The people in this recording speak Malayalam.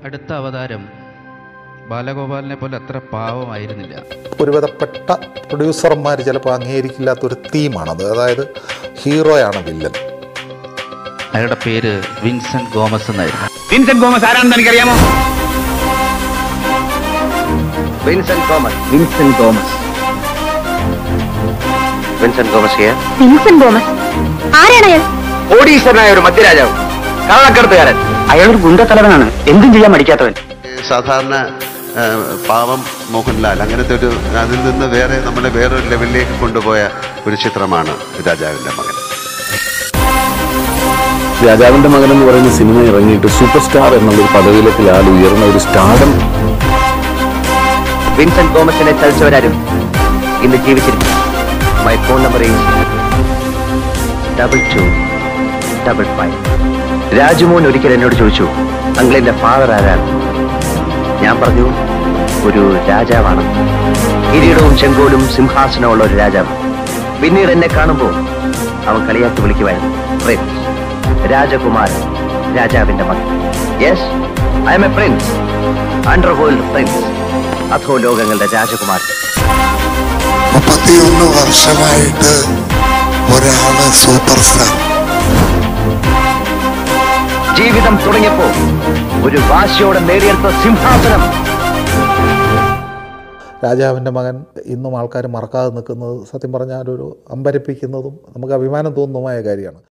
അടുത്ത അവതാരം ബാലഗോപാലിനെ പോലെ അത്ര പാവമായിരുന്നില്ല ഒരുവിധപ്പെട്ട പ്രൊഡ്യൂസർമാർ ചിലപ്പോൾ അംഗീകരിക്കില്ലാത്തൊരു തീമാണത് അതായത് ഹീറോയാണ് വില്ലൻ അയാളുടെ പേര് വിൻസെന്റ് ഗോമസ് എന്നായിരുന്നു വിൻസെന്റ് ഗോമസ് ആരാണെന്ന് എനിക്കറിയാമോ Vincent Thomas Vincent Thomas Vincent Thomas here. Vincent Thomas ആരാണ് അയാൾ കോടീശ്വരനായ ഒരു മധ്യരാജാവ് കള്ളക്കടത്തുകാരൻ അയാൾ ഒരു ഗുണ്ടത്തലവനാണ് എന്തും ചെയ്യാൻ മടിക്കാത്തവൻ സാധാരണ ആ, പാവം മോഹൻലാൽ അങ്ങനത്തെ ഒരു അതിൽ നിന്ന് വേറെ നമ്മളെ വേറൊരു ലെവലിലേക്ക് കൊണ്ടുപോയ ഒരു ചിത്രമാണ് രാജാവിൻ്റെ മകൻ രാജാവിന്റെ മകൻ എന്ന് പറയുന്ന സിനിമ ഇറങ്ങിയിട്ട് സൂപ്പർ സ്റ്റാർ എന്നുള്ളൊരു പദവിയിലേക്ക് ലാൽ ഉയർന്ന ഒരു സ്റ്റാർഡം വിൻസെന്റ് തോമസിനെ ചതിച്ചവരാരും ഇന്ന് ജീവിച്ചിരിക്കും my phone number double two double five Rajumon ഒരിക്കൽ എന്നോട് ചോദിച്ചു അങ്കിളിന്റെ ഫാദർ ആരാണ് ഞാൻ പറഞ്ഞു ഒരു രാജാവാണ് കിരീടവും ചെങ്കോലും സിംഹാസനവും ഉള്ള ഒരു രാജാവ് പിന്നീട് എന്നെ കാണുമ്പോൾ അവൻ കളിയാക്കി വിളിക്കുമായിരുന്നു പ്രിൻസ് രാജകുമാരൻ രാജാവിന്റെ മകൻ yes I am a prince under world prince അധോ ലോകങ്ങളുടെ രാജകുമാരൻ മുപ്പത്തിയൊന്ന് വർഷമായിട്ട് ഒരാള് സൂപ്പർ സ്റ്റാർ ജീവിതം തുടങ്ങിയപ്പോ ഒരു വാശിയോടെ നേടിയെടുത്ത സിംഹാസനം രാജാവിൻ്റെ മകൻ ഇന്നും ആൾക്കാർ മറക്കാതെ നിൽക്കുന്നത് സത്യം പറഞ്ഞാൽ ഒരു അമ്പരപ്പിക്കുന്നതും നമുക്ക് അഭിമാനം തോന്നുന്നതുമായ കാര്യമാണ്